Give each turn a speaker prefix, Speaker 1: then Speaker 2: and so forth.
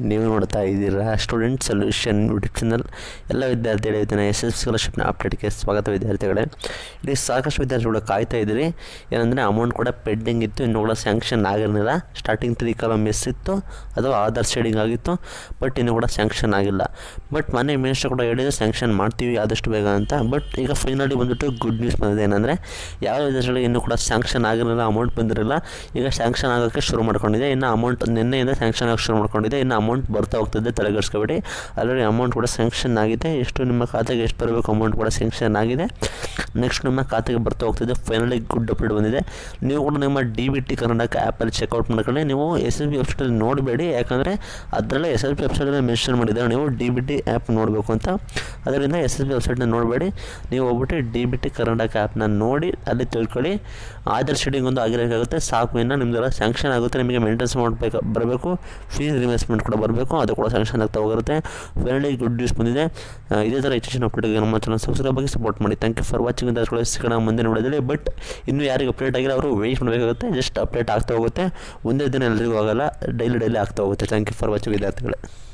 Speaker 1: ನೀವು ನೋಡ್ತಾ ಇದ್ದೀರಾ ಸ್ಟೂಡೆಂಟ್ ಸೊಲ್ಯೂಷನ್ ಯೂಟ್ಯೂಬ್ ಚಾನಲ್ ಎಲ್ಲ ವಿದ್ಯಾರ್ಥಿಗಳು ಇದನ್ನು ಎಸ್ ಎಸ್ ಸ್ಕಾಲರ್ಶಿಪ್ನ ಅಪ್ಡೇಟ್ಗೆ ಸ್ವಾಗತ ವಿದ್ಯಾರ್ಥಿಗಳೇ ಇಲ್ಲಿ ಸಾಕಷ್ಟು ವಿದ್ಯಾರ್ಥಿಗಳು ಕಾಯ್ತಾ ಇದ್ದೀರಿ ಏನಂದರೆ ಅಮೌಂಟ್ ಕೂಡ ಪೆಂಡಿಂಗ್ ಇತ್ತು ಇನ್ನೂ ಕೂಡ ಸ್ಯಾಂಕ್ಷನ್ ಆಗಿರಲಿಲ್ಲ ಸ್ಟಾರ್ಟಿಂಗ್ ತ್ರೀ ಕಾಲಮ್ ಮಿಸ್ ಇತ್ತು ಅಥವಾ ಆಧಾರ್ ಶೇಡಿಂಗ್ ಆಗಿತ್ತು ಬಟ್ ಇನ್ನೂ ಕೂಡ ಸ್ಯಾಂಕ್ಷನ್ ಆಗಿಲ್ಲ ಬಟ್ ಮನೆ ಮಿನಿಸ್ಟರ್ ಕೂಡ ಹೇಳಿದ್ರು ಸ್ಯಾಂಕ್ಷನ್ ಮಾಡ್ತೀವಿ ಆದಷ್ಟು ಬೇಗ ಅಂತ ಬಟ್ ಈಗ ಫೈನಲಿ ಬಂದ್ಬಿಟ್ಟು ಗುಡ್ ನ್ಯೂಸ್ ಬಂದಿದೆ ಏನಂದರೆ ಯಾವ ವಿದ್ಯಾರ್ಥಿಗಳಿಗೆ ಇನ್ನೂ ಕೂಡ ಸ್ಯಾಂಕ್ಷನ್ ಆಗಿರಲಿಲ್ಲ ಅಮೌಂಟ್ ಬಂದಿರಲಿಲ್ಲ ಈಗ ಸ್ಯಾಂಕ್ಷನ್ ಆಗೋಕ್ಕೆ ಶುರು ಮಾಡ್ಕೊಂಡಿದೆ ಇನ್ನು ಅಮೌಂಟ್ ನಿನ್ನೆಯಿಂದ ಸ್ಯಾಂಕ್ಷನ್ ಆಗೋಕ್ಕೆ ಶುರು ಮಾಡ್ಕೊಂಡಿದೆ ಇನ್ನು ಅಮೌಂಟ್ ಬರ್ತಾ ಹೋಗ್ತಿದೆ ತಲೆಗೆಡ್ಸ್ಕೊಬೇಡಿ ಆಲ್ರೆಡಿ ಅಮೌಂಟ್ ಕೂಡ ಸ್ಯಾಂಕ್ಷನ್ ಆಗಿದೆ ಎಷ್ಟು ನಿಮ್ಮ ಖಾತೆಗೆ ಎಷ್ಟು ಬರಬೇಕು ಅಮೌಂಟ್ ಕೂಡ ಸ್ಯಾಂಕ್ಷನ್ ಆಗಿದೆ ನೆಕ್ಸ್ಟ್ ನಿಮ್ಮ ಖಾತೆಗೆ ಬರ್ತಾ ಹೋಗ್ತಿದೆ ಫೈನಲಿ ಗುಡ್ ಅಪ್ಡೇಟ್ ಬಂದಿದೆ ನೀವು ಕೂಡ ನಿಮ್ಮ ಡಿ ಬಿ ಟಿ ಕರ್ನಾಟಕ ಆ್ಯಪಲ್ಲಿ ಚೆಕ್ಔಟ್ ಮಾಡ್ಕೊಳ್ಳಿ ನೀವು ಎಸ್ ಎಸ್ ಬಿ ವೆಬ್ಸೈಟಲ್ಲಿ ನೋಡಬೇಡಿ ಯಾಕಂದರೆ ಅದರಲ್ಲೇ ಎಸ್ ಎಸ್ ಬಿ ವೆಬ್ಸೈಟಲ್ಲಿ ಮೆನ್ಷನ್ ಮಾಡಿದ್ದಾರೆ ನೀವು ಡಿ ಬಿ ಟಿ ಆ್ಯಪ್ ನೋಡಬೇಕು ಅಂತ ಅದರಿಂದ ಎಸ್ ಎಸ್ ಬಿ ವೆಬ್ಸೈಟ್ನ ನೋಡಬೇಡಿ ನೀವು ಹೋಗ್ಬಿಟ್ಟು ಡಿ ಬಿ ಟಿ ಕರ್ನಾಟಕ ಆ್ಯಪ್ನ ನೋಡಿ ಅಲ್ಲಿ ತಿಳ್ಕೊಳ್ಳಿ ಆಧಾರ್ ಶೀಟಿಂಗ್ ಒಂದು ಆಗಿರೋಕ್ಕಾಗುತ್ತೆ ಸಾಕು ಇನ್ನು ನಿಮ್ದೆಲ್ಲ ಸ್ಯಾಂಕ್ಷನ್ ಆಗುತ್ತೆ ನಿಮಗೆ ಮೇಂಟೆನ್ಸ್ ಮಾಡಬೇಕು ಬರಬೇಕು ಫೀಸ್ ರಿಮೇಸ್ಮೆಂಟ್ ಕೂಡ ಬರಬೇಕು ಅದು ಕೂಡ ಸ್ಯಾಂಕ್ಷನ್ ಆಗ್ತಾ ಹೋಗಿರುತ್ತೆ ಫೈನಲಿ ಗುಡ್ ನ್ಯೂಸ್ ಬಂದಿದೆ ಆ, ಇದೇ ಥರ ಹೆಚ್ಚಿನ ಅಪ್ಡೇಟ್ಗೆ ನಮ್ಮ ಚಾನಲ್ ಸಬ್ಸ್ಕ್ರೈಬ್ ಆಗಿ ಸಪೋರ್ಟ್ ಮಾಡಿ ಥ್ಯಾಂಕ್ ಯು ಫಾರ್ ವಾಚಿಂಗ್ ಅಂತ ಸಿಗೋಣ ಮುಂದೆ ನೋಡೋದಿಲ್ಲ ಬಟ್ ಇನ್ನೂ ಯಾರಿಗೆ ಅಪ್ಡೇಟ್ ಆಗಿಲ್ಲ ಅವರು ವೆಯ್ಟ್ ಮಾಡಬೇಕಾಗುತ್ತೆ ಜಸ್ಟ್ ಅಪ್ಡೇಟ್ ಆಗ್ತಾ ಹೋಗುತ್ತೆ ಒಂದೇ ದಿನ ಎಲ್ರಿಗೂ ಆಗಲ್ಲ ಡೈಲಿ ಡೈಲಿ ಆಗ್ತಾ ಹೋಗುತ್ತೆ ಥ್ಯಾಂಕ್ ಯು ಫಾರ್ ವಾಚಿಂಗ್ ವಿದ್ಯಾರ್ಥಿಗಳೇ